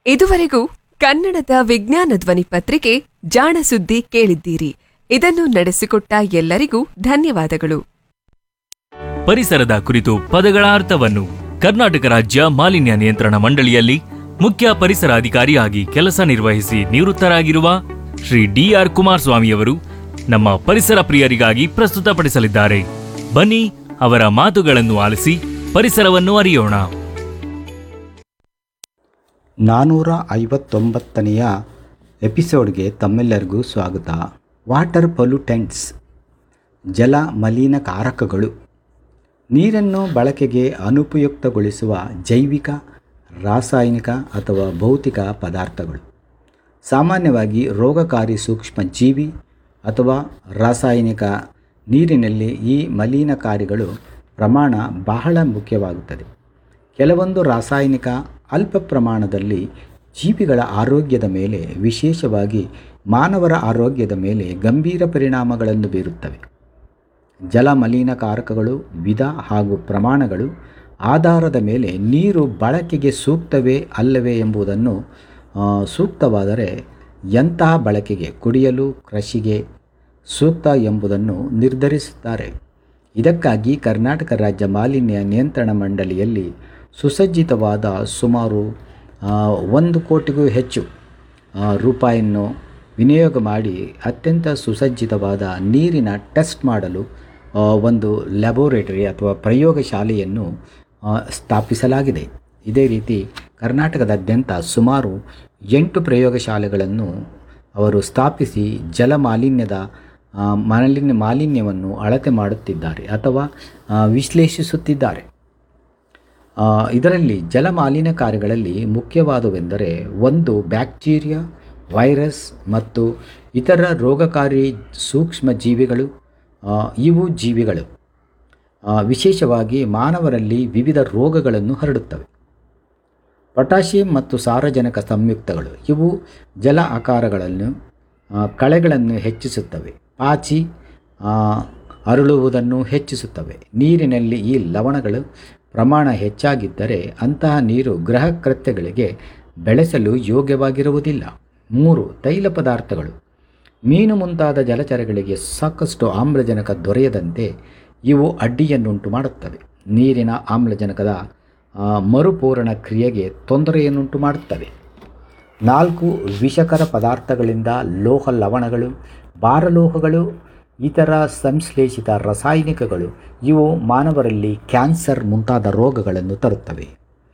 ಇದುವರೆಗೂ ಕನ್ನಡದ ವಿಜ್ಞಾನ ಧ್ವನಿ ಪತ್ರಿಕೆ ಜಾಣ ಸುದ್ದಿ ಕೇಳಿದ್ದೀರಿ ಇದನ್ನು ನಡೆಸಿಕೊಟ್ಟ ಎಲ್ಲರಿಗೂ ಧನ್ಯವಾದಗಳು ಪರಿಸರದ ಕುರಿತು ಪದಗಳ ಅರ್ಥವನ್ನು ಕರ್ನಾಟಕ ರಾಜ್ಯ ಮಾಲಿನ್ಯ ನಿಯಂತ್ರಣ ಮಂಡಳಿಯಲ್ಲಿ ಮುಖ್ಯ ಪರಿಸರ ಅಧಿಕಾರಿಯಾಗಿ ಕೆಲಸ ನಿರ್ವಹಿಸಿ ನಿವೃತ್ತರಾಗಿರುವ ಶ್ರೀ ಡಿಆರ್ ಕುಮಾರಸ್ವಾಮಿಯವರು ನಮ್ಮ ಪರಿಸರ ಪ್ರಿಯರಿಗಾಗಿ ಪ್ರಸ್ತುತಪಡಿಸಲಿದ್ದಾರೆ ಬನ್ನಿ ಅವರ ಮಾತುಗಳನ್ನು ಆಲಿಸಿ ಪರಿಸರವನ್ನು ಅರಿಯೋಣ ನಾನ್ನೂರ ಐವತ್ತೊಂಬತ್ತನೆಯ ಎಪಿಸೋಡ್ಗೆ ತಮ್ಮೆಲ್ಲರಿಗೂ ಸ್ವಾಗತ ವಾಟರ್ ಪೊಲ್ಯೂಟೆಂಟ್ಸ್ ಜಲ ಮಲಿನಕಾರಕಗಳು ನೀರನ್ನು ಬಳಕೆಗೆ ಅನುಪಯುಕ್ತಗೊಳಿಸುವ ಜೈವಿಕ ರಾಸಾಯನಿಕ ಅಥವಾ ಭೌತಿಕ ಪದಾರ್ಥಗಳು ಸಾಮಾನ್ಯವಾಗಿ ರೋಗಕಾರಿ ಸೂಕ್ಷ್ಮ ಜೀವಿ ಅಥವಾ ರಾಸಾಯನಿಕ ನೀರಿನಲ್ಲಿ ಈ ಮಲಿನಕಾರಿಗಳು ಪ್ರಮಾಣ ಬಹಳ ಮುಖ್ಯವಾಗುತ್ತದೆ ಕೆಲವೊಂದು ರಾಸಾಯನಿಕ ಅಲ್ಪ ಪ್ರಮಾಣದಲ್ಲಿ ಜೀವಿಗಳ ಆರೋಗ್ಯದ ಮೇಲೆ ವಿಶೇಷವಾಗಿ ಮಾನವರ ಆರೋಗ್ಯದ ಮೇಲೆ ಗಂಭೀರ ಪರಿಣಾಮಗಳನ್ನು ಬೀರುತ್ತವೆ ಜಲ ಮಲಿನಕಾರಕಗಳು ವಿಧ ಹಾಗೂ ಪ್ರಮಾಣಗಳು ಆಧಾರದ ಮೇಲೆ ನೀರು ಬಳಕೆಗೆ ಸೂಕ್ತವೇ ಅಲ್ಲವೇ ಎಂಬುದನ್ನು ಆ, ಸೂಕ್ತವಾದರೆ ಎಂತಹ ಬಳಕೆಗೆ ಕುಡಿಯಲು ಕೃಷಿಗೆ ಸೂಕ್ತ ಎಂಬುದನ್ನು ನಿರ್ಧರಿಸುತ್ತಾರೆ ಇದಕ್ಕಾಗಿ ಕರ್ನಾಟಕ ರಾಜ್ಯ ಮಾಲಿನ್ಯ ನಿಯಂತ್ರಣ ಮಂಡಳಿಯಲ್ಲಿ ಸುಸಜ್ಜಿತವಾದ ಸುಮಾರು ಆ, ಒಂದು ಕೋಟಿಗೂ ಹೆಚ್ಚು ಆ, ರೂಪಾಯಿಯನ್ನು ವಿನಿಯೋಗ ಮಾಡಿ ಅತ್ಯಂತ ಸುಸಜ್ಜಿತವಾದ ನೀರಿನ ಟೆಸ್ಟ್ ಮಾಡಲು ಆ, ಒಂದು ಲ್ಯಾಬೋರೇಟರಿ ಅಥವಾ ಪ್ರಯೋಗಶಾಲೆಯನ್ನು ಆ, ಸ್ಥಾಪಿಸಲಾಗಿದೆ ಇದೇ ರೀತಿ ಕರ್ನಾಟಕದಾದ್ಯಂತ ಸುಮಾರು ಎಂಟು ಪ್ರಯೋಗಶಾಲೆಗಳನ್ನು ಅವರು ಸ್ಥಾಪಿಸಿ ಜಲ ಮಾಲಿನ್ಯದ ಆ, ಮಾಲಿನ್ಯ ಮಾಲಿನ್ಯವನ್ನು ಅಳತೆ ಮಾಡುತ್ತಿದ್ದಾರೆ ಅಥವಾ ಆ, ವಿಶ್ಲೇಷಿಸುತ್ತಿದ್ದಾರೆ ಆ, ಇದರಲ್ಲಿ ಜಲ ಮಾಲಿನ್ಯಕಾರಿಗಳಲ್ಲಿ ಮುಖ್ಯವಾದವೆಂದರೆ ಒಂದು ಬ್ಯಾಕ್ಟೀರಿಯಾ ವೈರಸ್ ಮತ್ತು ಇತರ ರೋಗಕಾರಿ ಸೂಕ್ಷ್ಮ ಜೀವಿಗಳು ಆ, ಇವು ಜೀವಿಗಳು ಆ, ವಿಶೇಷವಾಗಿ ಮಾನವರಲ್ಲಿ ವಿವಿಧ ರೋಗಗಳನ್ನು ಹರಡುತ್ತವೆ ಪೊಟ್ಯಾಷಿಯಂ ಮತ್ತು ಸಾರಜನಕ ಸಂಯುಕ್ತಗಳು ಇವು ಜಲ ಆಕಾರಗಳನ್ನು ಆ, ಕಳೆಗಳನ್ನು ಹೆಚ್ಚಿಸುತ್ತವೆ ಪಾಚಿ ಆ, ಅರಳುವುದನ್ನು ಹೆಚ್ಚಿಸುತ್ತವೆ ನೀರಿನಲ್ಲಿ ಈ ಲವಣಗಳು ಪ್ರಮಾಣ ಹೆಚ್ಚಾಗಿದ್ದರೆ ಅಂತಹ ನೀರು ಗೃಹ ಕೃತ್ಯಗಳಿಗೆ ಬೆಳೆಸಲು ಯೋಗ್ಯವಾಗಿರುವುದಿಲ್ಲ ಮೂರು ತೈಲ ಪದಾರ್ಥಗಳು ಮೀನು ಮುಂತಾದ ಜಲಚರಗಳಿಗೆ ಸಾಕಷ್ಟು ಆಮ್ಲಜನಕ ದೊರೆಯದಂತೆ ಇವು ಅಡ್ಡಿಯನ್ನುಂಟು ಮಾಡುತ್ತವೆ ನೀರಿನ ಆಮ್ಲಜನಕದ ಆ, ಮರುಪೂರಣ ಕ್ರಿಯೆಗೆ ತೊಂದರೆಯನ್ನುಂಟು ಮಾಡುತ್ತವೆ ನಾಲ್ಕು ವಿಷಕರ ಪದಾರ್ಥಗಳಿಂದ ಲೋಹ ಲವಣಗಳು ಭಾರಲೋಹಗಳು ಇತರ ಸಂಶ್ಲೇಷಿತ ರಾಸಾಯನಿಕಗಳು ಇವು ಮಾನವರಲ್ಲಿ ಕ್ಯಾನ್ಸರ್ ಮುಂತಾದ ರೋಗಗಳನ್ನು ತರುತ್ತವೆ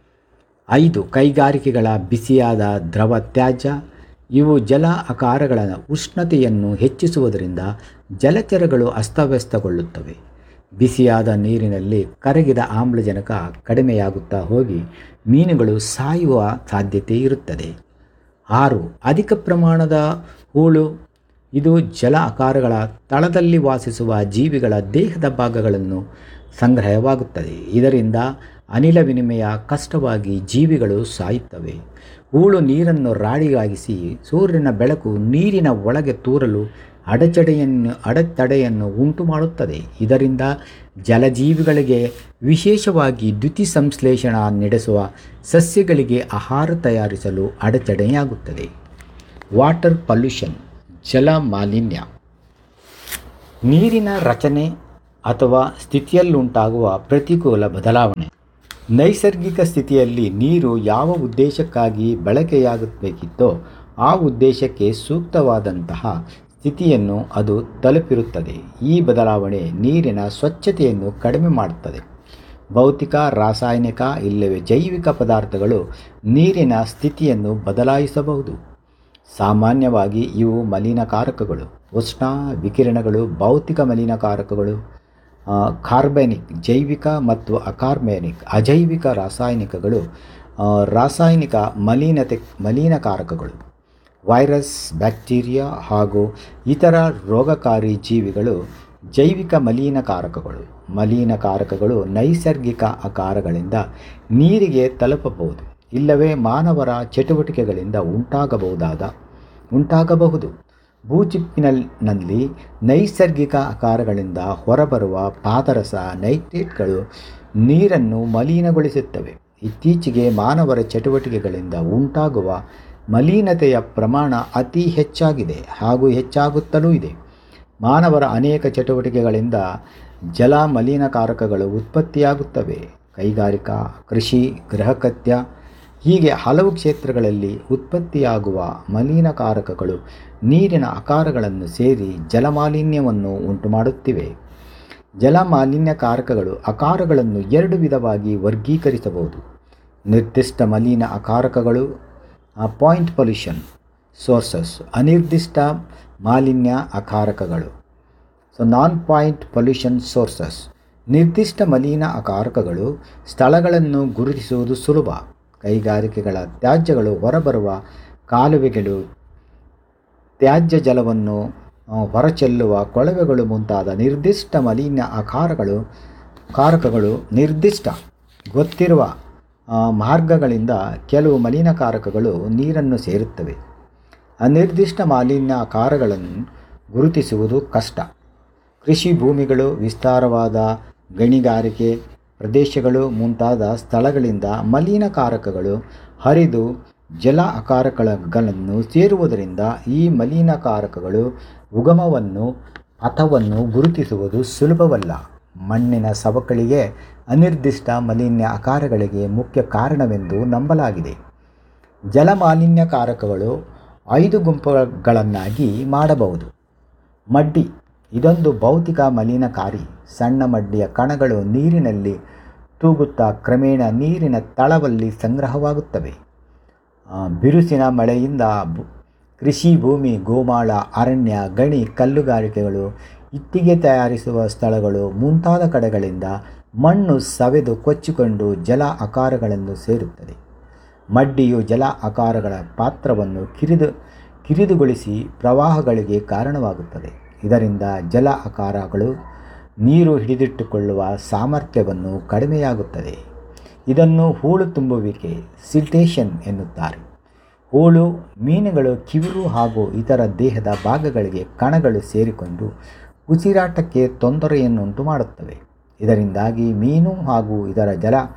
ಐದು ಕೈಗಾರಿಕೆಗಳ ಬಿಸಿಯಾದ ದ್ರವ ತ್ಯಾಜ್ಯ ಇವು ಜಲ ಆಕಾರಗಳ ಉಷ್ಣತೆಯನ್ನು ಹೆಚ್ಚಿಸುವುದರಿಂದ ಜಲಚರಗಳು ಅಸ್ತವ್ಯಸ್ತಗೊಳ್ಳುತ್ತವೆ ಬಿಸಿಯಾದ ನೀರಿನಲ್ಲಿ ಕರಗಿದ ಆಮ್ಲಜನಕ ಕಡಿಮೆಯಾಗುತ್ತಾ ಹೋಗಿ ಮೀನುಗಳು ಸಾಯುವ ಸಾಧ್ಯತೆ ಇರುತ್ತದೆ ಆರು ಅಧಿಕ ಪ್ರಮಾಣದ ಹೂಳು ಇದು ಜಲ ಆಕಾರಗಳ ತಳದಲ್ಲಿ ವಾಸಿಸುವ ಜೀವಿಗಳ ದೇಹದ ಭಾಗಗಳನ್ನು ಸಂಗ್ರಹವಾಗುತ್ತದೆ ಇದರಿಂದ ಅನಿಲ ವಿನಿಮಯ ಕಷ್ಟವಾಗಿ ಜೀವಿಗಳು ಸಾಯುತ್ತವೆ ಹೂಳು ನೀರನ್ನು ರಾಡಿಯಾಗಿಸಿ ಸೂರ್ಯನ ಬೆಳಕು ನೀರಿನ ಒಳಗೆ ತೂರಲು ಅಡಚಣೆಯನ್ನು ಅಡೆತಡೆಯನ್ನು ಉಂಟು ಮಾಡುತ್ತದೆ ಇದರಿಂದ ಜಲಜೀವಿಗಳಿಗೆ ವಿಶೇಷವಾಗಿ ದ್ಯುತಿ ಸಂಶ್ಲೇಷಣ ನಡೆಸುವ ಸಸ್ಯಗಳಿಗೆ ಆಹಾರ ತಯಾರಿಸಲು ಅಡಚಣೆಯಾಗುತ್ತದೆ ವಾಟರ್ ಪೊಲ್ಯೂಷನ್ ಜಲ ಮಾಲಿನ್ಯ ನೀರಿನ ರಚನೆ ಅಥವಾ ಸ್ಥಿತಿಯಲ್ಲುಂಟಾಗುವ ಪ್ರತಿಕೂಲ ಬದಲಾವಣೆ ನೈಸರ್ಗಿಕ ಸ್ಥಿತಿಯಲ್ಲಿ ನೀರು ಯಾವ ಉದ್ದೇಶಕ್ಕಾಗಿ ಬಳಕೆಯಾಗಬೇಕಿತ್ತೋ ಆ ಉದ್ದೇಶಕ್ಕೆ ಸೂಕ್ತವಾದಂತಹ ಸ್ಥಿತಿಯನ್ನು ಅದು ತಲುಪಿರುತ್ತದೆ ಈ ಬದಲಾವಣೆ ನೀರಿನ ಸ್ವಚ್ಛತೆಯನ್ನು ಕಡಿಮೆ ಮಾಡುತ್ತದೆ ಭೌತಿಕ ರಾಸಾಯನಿಕ ಇಲ್ಲವೇ ಜೈವಿಕ ಪದಾರ್ಥಗಳು ನೀರಿನ ಸ್ಥಿತಿಯನ್ನು ಬದಲಾಯಿಸಬಹುದು ಸಾಮಾನ್ಯವಾಗಿ ಇವು ಮಲಿನಕಾರಕಗಳು ಉಷ್ಣ ವಿಕಿರಣಗಳು ಭೌತಿಕ ಮಲಿನಕಾರಕಗಳು ಆ, ಕಾರ್ಬನಿಕ್ ಜೈವಿಕ ಮತ್ತು ಅಕಾರ್ಬನಿಕ್ ಅಜೈವಿಕ ರಾಸಾಯನಿಕಗಳು ಆ, ರಾಸಾಯನಿಕ ಮಲಿನತೆ ಮಲಿನಕಾರಕಗಳು ವೈರಸ್ ಬ್ಯಾಕ್ಟೀರಿಯಾ ಹಾಗೂ ಇತರ ರೋಗಕಾರಿ ಜೀವಿಗಳು ಜೈವಿಕ ಮಲಿನಕಾರಕಗಳು ಮಲಿನಕಾರಕಗಳು ನೈಸರ್ಗಿಕ ಆಕಾರಗಳಿಂದ ನೀರಿಗೆ ತಲುಪಬಹುದು ಇಲ್ಲವೇ ಮಾನವರ ಚಟುವಟಿಕೆಗಳಿಂದ ಉಂಟಾಗಬಹುದಾದ ಉಂಟಾಗಬಹುದು ಭೂಚಿಪ್ಪಿನಲ್ಲಿ ನೈಸರ್ಗಿಕ ಆಕಾರಗಳಿಂದ ಹೊರಬರುವ ಪಾದರಸ ನೈಟ್ರೇಟ್ಗಳು ನೀರನ್ನು ಮಲಿನಗೊಳಿಸುತ್ತವೆ ಇತ್ತೀಚೆಗೆ ಮಾನವರ ಚಟುವಟಿಕೆಗಳಿಂದ ಉಂಟಾಗುವ ಮಲಿನತೆಯ ಪ್ರಮಾಣ ಅತಿ ಹೆಚ್ಚಾಗಿದೆ ಹಾಗೂ ಹೆಚ್ಚಾಗುತ್ತಲೂ ಇದೆ ಮಾನವರ ಅನೇಕ ಚಟುವಟಿಕೆಗಳಿಂದ ಜಲ ಮಲಿನಕಾರಕಗಳು ಉತ್ಪತ್ತಿಯಾಗುತ್ತವೆ ಕೈಗಾರಿಕಾ ಕೃಷಿ ಗೃಹಕತ್ಯ ಹೀಗೆ ಹಲವು ಕ್ಷೇತ್ರಗಳಲ್ಲಿ ಉತ್ಪತ್ತಿಯಾಗುವ ಮಲಿನಕಾರಕಗಳು ನೀರಿನ ಆಕಾರಗಳನ್ನು ಸೇರಿ ಜಲಮಾಲಿನ್ಯವನ್ನು ಉಂಟುಮಾಡುತ್ತಿವೆ ಜಲಮಾಲಿನ್ಯಕಾರಕಗಳು ಆಕಾರಗಳನ್ನು ಎರಡು ವಿಧವಾಗಿ ವರ್ಗೀಕರಿಸಬಹುದು ನಿರ್ದಿಷ್ಟ ಮಲಿನ ಅಕಾರಕಗಳು ಪಾಯಿಂಟ್ ಪೊಲ್ಯೂಷನ್ ಸೋರ್ಸಸ್ ಅನಿರ್ದಿಷ್ಟ ಮಾಲಿನ್ಯ ಅಕಾರಕಗಳು so non point pollution sources ನಿರ್ದಿಷ್ಟ ಮಲಿನ ಅಕಾರಕಗಳು ಸ್ಥಳಗಳನ್ನು ಗುರುತಿಸುವುದು ಸುಲಭ ಕೈಗಾರಿಕೆಗಳ ತ್ಯಾಜ್ಯಗಳು ಹೊರಬರುವ ಕಾಲುವೆಗಳು ತ್ಯಾಜ್ಯ ಜಲವನ್ನು ಆ, ಹೊರಚೆಲ್ಲುವ ಕೊಳವೆಗಳು ಮುಂತಾದ ನಿರ್ದಿಷ್ಟ ಮಲಿನ ಆಕಾರಗಳು ಕಾರಕಗಳು ನಿರ್ದಿಷ್ಟ ಗೊತ್ತಿರುವ ಆ, ಮಾರ್ಗಗಳಿಂದ ಕೆಲವು ಮಲಿನಕಾರಕಗಳು ನೀರನ್ನು ಸೇರುತ್ತವೆ ಅನಿರ್ದಿಷ್ಟ ಮಾಲಿನ್ಯ ಆಕಾರಗಳನ್ನು ಗುರುತಿಸುವುದು ಕಷ್ಟ ಕೃಷಿ ಭೂಮಿಗಳು ವಿಸ್ತಾರವಾದ ಗಣಿಗಾರಿಕೆ ಪ್ರದೇಶಗಳು ಮುಂತಾದ ಸ್ಥಳಗಳಿಂದ ಮಲಿನಕಾರಕಗಳು ಹರಿದು ಜಲ ಅಕಾರಕಗಳನ್ನು ಸೇರುವುದರಿಂದ ಈ ಮಲಿನಕಾರಕಗಳು ಉಗಮವನ್ನು ಪಥವನ್ನು ಗುರುತಿಸುವುದು ಸುಲಭವಲ್ಲ ಮಣ್ಣಿನ ಸವಕಳಿಗೆ ಅನಿರ್ದಿಷ್ಟ ಮಲಿನ್ಯ ಆಕಾರಗಳಿಗೆ ಮುಖ್ಯ ಕಾರಣವೆಂದು ನಂಬಲಾಗಿದೆ ಜಲಮಾಲಿನ್ಯಕಾರಕಗಳು ಐದು ಗುಂಪುಗಳನ್ನಾಗಿ ಮಾಡಬಹುದು ಮಡ್ಡಿ ಇದೊಂದು ಭೌತಿಕ ಮಲಿನಕಾರಿ ಸಣ್ಣ ಮಡ್ಡಿಯ ಕಣಗಳು ನೀರಿನಲ್ಲಿ ತೂಗುತ್ತಾ ಕ್ರಮೇಣ ನೀರಿನ ತಳವಲ್ಲಿ ಸಂಗ್ರಹವಾಗುತ್ತವೆ ಆ, ಬಿರುಸಿನ ಮಳೆಯಿಂದ ಬು- ಕೃಷಿ ಭೂಮಿ ಗೋಮಾಳ ಅರಣ್ಯ ಗಣಿ ಕಲ್ಲುಗಾರಿಕೆಗಳು ಇಟ್ಟಿಗೆ ತಯಾರಿಸುವ ಸ್ಥಳಗಳು ಮುಂತಾದ ಕಡೆಗಳಿಂದ ಮಣ್ಣು ಸವೆದು ಕೊಚ್ಚಿಕೊಂಡು ಜಲ ಆಕಾರಗಳನ್ನು ಸೇರುತ್ತದೆ ಮಡ್ಡಿಯು ಜಲ ಆಕಾರಗಳ ಪಾತ್ರವನ್ನು ಕಿರಿದು ಕಿರಿದುಗೊಳಿಸಿ ಪ್ರವಾಹಗಳಿಗೆ ಕಾರಣವಾಗುತ್ತದೆ ಇದರಿಂದ ಜಲ ಆಕಾರಗಳು ನೀರು ಹಿಡಿದಿಟ್ಟುಕೊಳ್ಳುವ ಸಾಮರ್ಥ್ಯವನ್ನು ಕಡಿಮೆಯಾಗುತ್ತದೆ ಇದನ್ನು ಹೂಳು ತುಂಬುವಿಕೆ ಸಿಲ್ಟೇಷನ್ ಎನ್ನುತ್ತಾರೆ ಹೂಳು ಮೀನುಗಳು ಕಿವಿರು ಹಾಗೂ ಇತರ ದೇಹದ ಭಾಗಗಳಿಗೆ ಕಣಗಳು ಸೇರಿಕೊಂಡು ಉಸಿರಾಟಕ್ಕೆ ತೊಂದರೆಯನ್ನುಂಟು ಮಾಡುತ್ತವೆ ಇದರಿಂದಾಗಿ ಮೀನು ಹಾಗೂ ಇದರ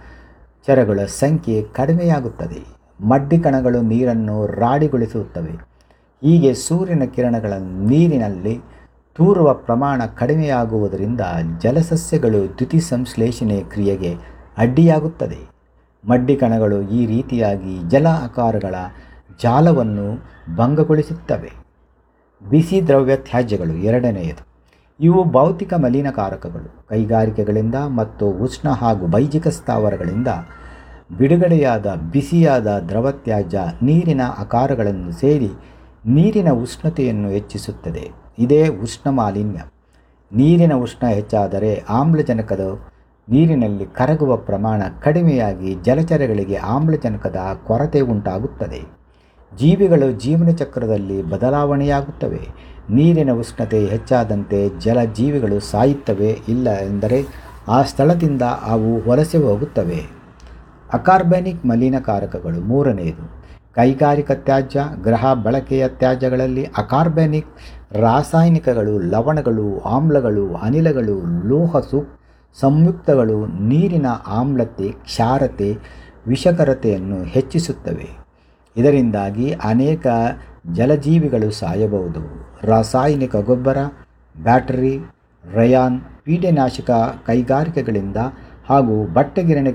ಜಲಚರಗಳ ಸಂಖ್ಯೆ ಕಡಿಮೆಯಾಗುತ್ತದೆ ಮಡ್ಡಿ ಕಣಗಳು ನೀರನ್ನು ರಾಡಿಗೊಳಿಸುತ್ತವೆ ಹೀಗೆ ಸೂರ್ಯನ ಕಿರಣಗಳ ನೀರಿನಲ್ಲಿ ತೂರುವ ಪ್ರಮಾಣ ಕಡಿಮೆಯಾಗುವುದರಿಂದ ಜಲಸಸ್ಯಗಳು ದ್ಯುತಿಸಂಶ್ಲೇಷಣೆ ಕ್ರಿಯೆಗೆ ಅಡ್ಡಿಯಾಗುತ್ತದೆ ಮಡ್ಡಿ ಕಣಗಳು ಈ ರೀತಿಯಾಗಿ ಜಲ ಆಕಾರಗಳ ಜಾಲವನ್ನು ಭಂಗಗೊಳಿಸುತ್ತವೆ ಬಿಸಿ ದ್ರವ್ಯ ತ್ಯಾಜ್ಯಗಳು ಎರಡನೆಯದು ಇವು ಭೌತಿಕ ಮಲಿನಕಾರಕಗಳು ಕೈಗಾರಿಕೆಗಳಿಂದ ಮತ್ತು ಉಷ್ಣ ಹಾಗೂ ಬೈಜಿಕ ಸ್ಥಾವರಗಳಿಂದ ಬಿಡುಗಡೆಯಾದ ಬಿಸಿಯಾದ ದ್ರವ ತ್ಯಾಜ್ಯ ನೀರಿನ ಆಕಾರಗಳನ್ನು ಸೇರಿ ನೀರಿನ ಉಷ್ಣತೆಯನ್ನು ಹೆಚ್ಚಿಸುತ್ತದೆ ಇದೇ ಉಷ್ಣ ಮಾಲಿನ್ಯ ನೀರಿನ ಉಷ್ಣ ಹೆಚ್ಚಾದರೆ ಆಮ್ಲಜನಕದ ನೀರಿನಲ್ಲಿ ಕರಗುವ ಪ್ರಮಾಣ ಕಡಿಮೆಯಾಗಿ ಜಲಚರಗಳಿಗೆ ಆಮ್ಲಜನಕದ ಕೊರತೆ ಉಂಟಾಗುತ್ತದೆ ಜೀವಿಗಳು ಜೀವನ ಚಕ್ರದಲ್ಲಿ ಬದಲಾವಣೆಯಾಗುತ್ತವೆ ನೀರಿನ ಉಷ್ಣತೆ ಹೆಚ್ಚಾದಂತೆ ಜಲಜೀವಿಗಳು ಸಾಯುತ್ತವೆ ಇಲ್ಲ ಎಂದರೆ ಆ ಸ್ಥಳದಿಂದ ಅವು ವಲಸೆ ಹೋಗುತ್ತವೆ ಅಕಾರ್ಬನಿಕ್ ಮಲಿನಕಾರಕಗಳು ಮೂರನೆಯದು ಕೈಗಾರಿಕಾ ತ್ಯಾಜ್ಯ ಗೃಹ ಬಳಕೆಯ ತ್ಯಾಜ್ಯಗಳಲ್ಲಿ ಅಕಾರ್ಬನಿಕ್ ರಾಸಾಯನಿಕಗಳು ಲವಣಗಳು ಆಮ್ಲಗಳು ಅನಿಲಗಳು ಲೋಹ ಸು ಸಂಯುಕ್ತಗಳು ನೀರಿನ ಆಮ್ಲತೆ ಕ್ಷಾರತೆ ವಿಷಕರತೆಯನ್ನು ಹೆಚ್ಚಿಸುತ್ತವೆ ಇದರಿಂದಾಗಿ ಅನೇಕ ಜಲಜೀವಿಗಳು ಸಾಯಬಹುದು ರಾಸಾಯನಿಕ ಗೊಬ್ಬರ ಬ್ಯಾಟರಿ ರಯಾನ್ ಕೀಟನಾಶಕ ಕೈಗಾರಿಕೆಗಳಿಂದ ಹಾಗೂ ಬಟ್ಟೆಗಿರಣಿಗಳಿಂದ